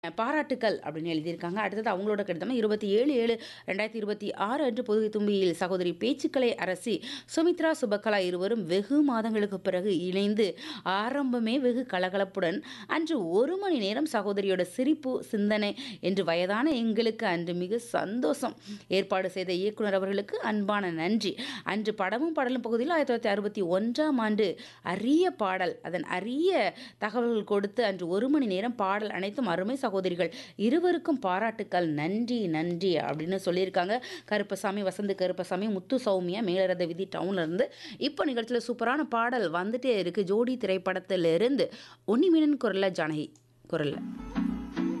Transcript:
பாராட்டுக்கள் அப்படின்னு எழுதியிருக்காங்க. அடுத்தது அவங்களோட கடிதம் 27/7/2026 அன்று புதுகை தும்பியில் சகோதரி பேச்சுக்கலை அரசி சுமித்ரா, சுபகலா இருவரும் வெகு மாதங்களுக்குப் பிறகு இணைந்து ஆரம்பமே வெகு கலகலப்புடன் அன்று 1 மணி நேரம் சகோதரியோட சிரிப்பு, சிந்தனை என்று வயதான எங்களுக்கு அன்று மிக சந்தோஷம். ஏற்பாடு செய்த இயக்குனர் அவர்களுக்கு அன்பான நன்றி. அன்று படமும் பாடலும் பகுதியில் 1961ஆம் ஆண்டு அரிய பாடல், அதன் அரிய தகவல்கள் கொடுத்து அன்று 1 மணி நேரம் பாடல் அனைத்தும் அருமை சகோதரிகள் இருவருக்கும் பாராட்டுக்கள். நன்றி, நன்றி அப்படின்னு சொல்லியிருக்காங்க. கருப்பசாமி, வசந்த் கருப்பசாமி, முத்து சௌமியா, மேலரத விதி டவுன்ல இருந்து. இப்போ நிகழ்ச்சியில சூப்பரான பாடல் வந்துட்டே இருக்கு. ஜோடி திரைப்படத்திலிருந்து உன்னிமேனன் குரல்ல, ஜானகி குரல்ல.